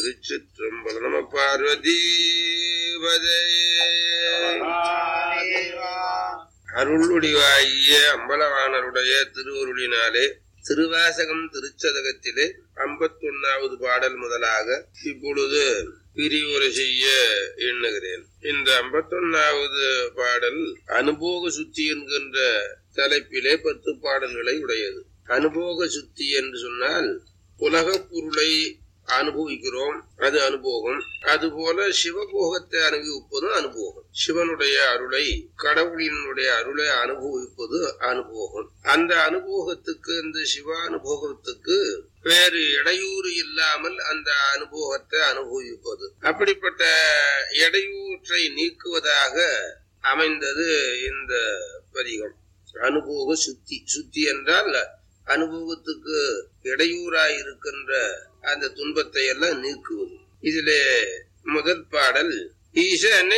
திருச்சிற்றம்பலம் நம பார்வதி அருளுடிவாகிய அம்பலவாணருடைய திருவருளினாலே திருவாசகம் திருச்சதகத்திலே ஐம்பத்தொன்னாவது பாடல் முதலாக இப்பொழுது பிரிவுரை செய்ய எண்ணுகிறேன் இந்த ஐம்பத்தொன்னாவது பாடல் அனுபோக சுத்தி என்கின்ற தலைப்பிலே பத்து பாடல்களை உடையது அனுபோக சுத்தி என்று சொன்னால் உலகப் பொருளை அனுபவிக்கிறோம் அது அனுபவம் அதுபோல சிவபோகத்தை அனுபவிப்பதும் அனுபவம் சிவனுடைய அருளை கடவுளினுடைய அருளை அனுபவிப்பது அனுபவம் அந்த அனுபவத்துக்கு இந்த சிவ அனுபவத்துக்கு வேறு இடையூறு இல்லாமல் அந்த அனுபவத்தை அனுபவிப்பது அப்படிப்பட்ட இடையூற்றை நீக்குவதாக அமைந்தது இந்த பதிகம் அனுபவ சுத்தி சுத்தி என்றால் அனுபவத்துக்கு இடையூறாய் இருக்கின்ற அந்த துன்பத்தை எல்லாம் நீக்குவது இதிலே முதல் பாடல் ஈசனை